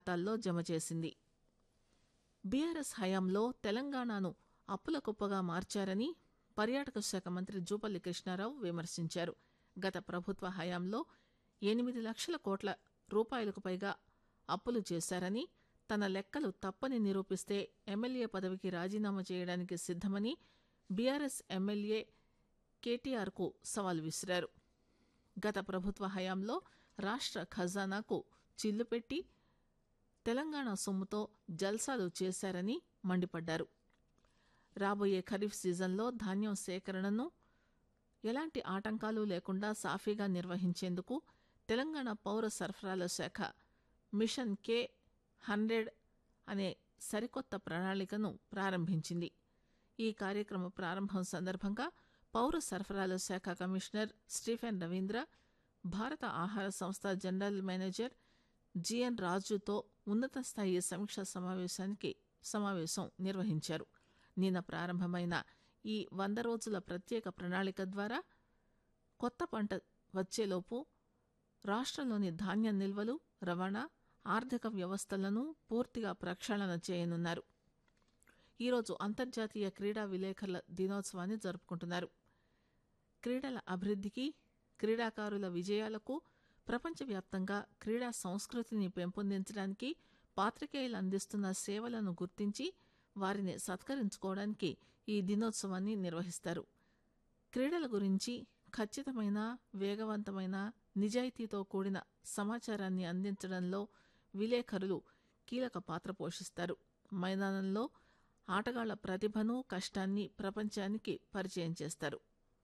ఖాతాల్లో జమ చేసింది బీఆర్ఎస్ హయాంలో తెలంగాణను అప్పుల కుప్పగా మార్చారని పర్యాటక శాఖ మంత్రి జూపల్లి కృష్ణారావు విమర్శించారు గత ప్రభుత్వ హయాంలో ఎనిమిది లక్షల కోట్ల రూపాయలకు పైగా అప్పులు చేశారని తన లెక్కలు తప్పని నిరూపిస్తే ఎమ్మెల్యే పదవికి రాజీనామా చేయడానికి సిద్దమని బీఆర్ఎస్ ఎమ్మెల్యే కేటీఆర్కు సవాల్ విసిరారు గత ప్రభుత్వ హయాంలో రాష్ట్ర ఖజానాకు చిల్లు పెట్టి తెలంగాణ సొమ్ముతో జల్సాలు చేశారని మండిపడ్డారు రాబోయే ఖరీఫ్ సీజన్లో ధాన్యం సేకరణను ఎలాంటి ఆటంకాలు లేకుండా సాఫీగా నిర్వహించేందుకు తెలంగాణ పౌర సరఫరాల శాఖ మిషన్ కే హండ్రెడ్ అనే సరికొత్త ప్రణాళికను ప్రారంభించింది ఈ కార్యక్రమ ప్రారంభం సందర్భంగా పౌర సరఫరాల శాఖ కమిషనర్ స్టీఫెన్ రవీంద్ర భారత ఆహార సంస్థ జనరల్ మేనేజర్ జిఎన్ రాజుతో ఉన్నత స్థాయి సమీక్ష సమావేశానికి సమావేశం నిర్వహించారు నిన్న ప్రారంభమైన ఈ వంద రోజుల ప్రత్యేక ప్రణాళిక ద్వారా కొత్త పంట వచ్చేలోపు రాష్ట్రంలోని ధాన్యం నిల్వలు రవాణా ఆర్థిక వ్యవస్థలను పూర్తిగా ప్రక్షాళన చేయనున్నారు ఈరోజు అంతర్జాతీయ క్రీడా విలేకరుల దినోత్సవాన్ని జరుపుకుంటున్నారు క్రీడల అభివృద్ధికి క్రీడాకారుల విజయాలకు ప్రపంచవ్యాప్తంగా క్రీడా సంస్కృతిని పెంపొందించడానికి పాత్రికేయులు అందిస్తున్న సేవలను గుర్తించి వారిని సత్కరించుకోవడానికి ఈ దినోత్సవాన్ని నిర్వహిస్తారు క్రీడల గురించి ఖచ్చితమైన వేగవంతమైన నిజాయితీతో కూడిన సమాచారాన్ని అందించడంలో విలేకరులు కీలక పాత్ర పోషిస్తారు మైదానంలో ఆటగాళ్ల ప్రతిభను కష్టాన్ని ప్రపంచానికి పరిచయం చేస్తారు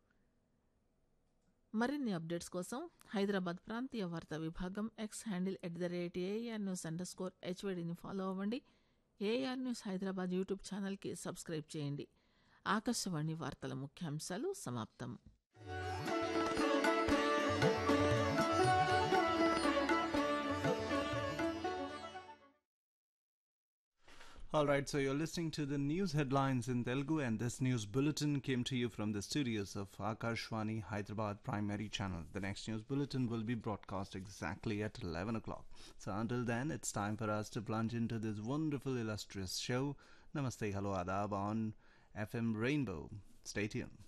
మరిన్ని అప్డేట్స్ కోసం హైదరాబాద్ ప్రాంతీయ వార్తా విభాగం X handle at the rate AR news underscore హెచ్వైడిని ఫాలో అవ్వండి ఏఆర్ న్యూస్ హైదరాబాద్ యూట్యూబ్ ఛానల్కి సబ్స్క్రైబ్ చేయండి ఆకాశవాణి వార్తల ముఖ్యాంశాలు సమాప్తం All right, so you're listening to the news headlines in Telugu, and this news bulletin came to you from the studios of Akashwani Hyderabad Primary Channel. The next news bulletin will be broadcast exactly at 11 o'clock. So until then, it's time for us to plunge into this wonderful, illustrious show. Namaste, hello, adab on FM Rainbow. Stay tuned.